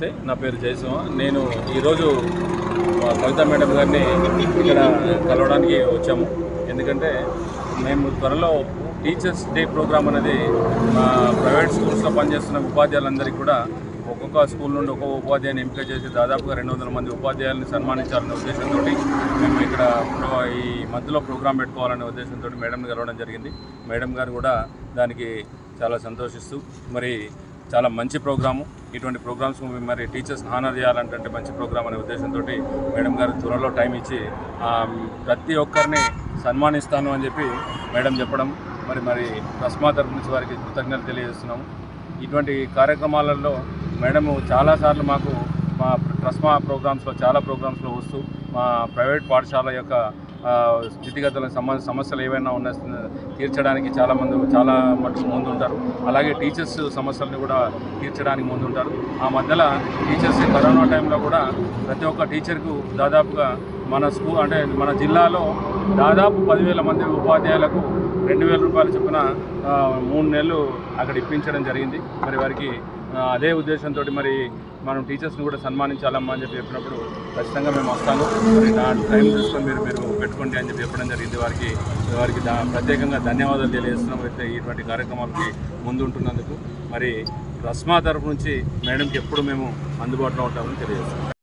నమస్తే నా పేరు జయసింహ నేను ఈరోజు మా కవిత మేడం గారిని ఇక్కడ కలవడానికి వచ్చాము ఎందుకంటే మేము త్వరలో టీచర్స్ డే ప్రోగ్రామ్ అనేది మా ప్రైవేట్ స్కూల్స్లో పనిచేస్తున్న ఉపాధ్యాయులందరికీ కూడా ఒక్కొక్క స్కూల్ నుండి ఒక్కొక్క ఉపాధ్యాయుని ఎంపిక చేసి దాదాపుగా రెండు వందల మంది ఉపాధ్యాయులను సన్మానించాలనే ఉద్దేశంతో మేము ఇక్కడ ప్రో- ఈ మధ్యలో ప్రోగ్రాం పెట్టుకోవాలనే ఉద్దేశంతో మేడంని కలవడం జరిగింది మేడం గారు కూడా దానికి చాలా సంతోషిస్తూ మరి చాలా మంచి ప్రోగ్రాము ఇటువంటి ప్రోగ్రామ్స్ మరి టీచర్స్ హానర్ చేయాలంటే మంచి ప్రోగ్రామ్ అనే ఉద్దేశంతో మేడం గారు త్వరలో టైం ఇచ్చి ఆ, ప్రతి ఒక్కరిని సన్మానిస్తాను అని చెప్పి మేడం చెప్పడం మరి మరి రస్మా తరపు నుంచి వారికి కృతజ్ఞతలు తెలియజేస్తున్నాము ఇటువంటి కార్యక్రమాలలో మేడం చాలాసార్లు మాకు మా ట్రస్మా ప్రోగ్రామ్స్లో చాలా ప్రోగ్రామ్స్లో వస్తూ మా ప్రైవేట్ పాఠశాల యొక్క ఆ, స్థితిగతుల సమ సమస్యలు ఏవైనా ఉన్న తీర్చడానికి చాలామంది చాలా మటుకు ముందుంటారు అలాగే టీచర్స్ సమస్యలను కూడా తీర్చడానికి ముందుంటారు ఆ మధ్యలో టీచర్స్ కరోనా టైంలో కూడా ప్రతి ఒక్క టీచర్కు దాదాపుగా మన స్కూల్ అంటే మన జిల్లాలో దాదాపు పదివేల మంది ఉపాధ్యాయులకు రెండు వేల రూపాయలు చొప్పున ఆ, మూడు నెలలు అక్కడ ఇప్పించడం జరిగింది మరి వారికి ఆ, అదే ఉద్దేశంతో మరి మనం టీచర్స్ని కూడా సన్మానించాలమ్మా అని చెప్పి చెప్పినప్పుడు ఖచ్చితంగా మేము వస్తాము మరి నా టైం చూసుకొని మీరు మీరు పెట్టుకోండి అని చెప్పి చెప్పడం జరిగింది వారికి వారికి దా ప్రత్యేకంగా ధన్యవాదాలు తెలియజేస్తున్నాం అయితే ఇటువంటి కార్యక్రమాలకి ముందుంటున్నందుకు మరి రస్మా తరపు నుంచి మేడంకి ఎప్పుడు మేము అందుబాటులో ఉంటామని తెలియజేస్తాం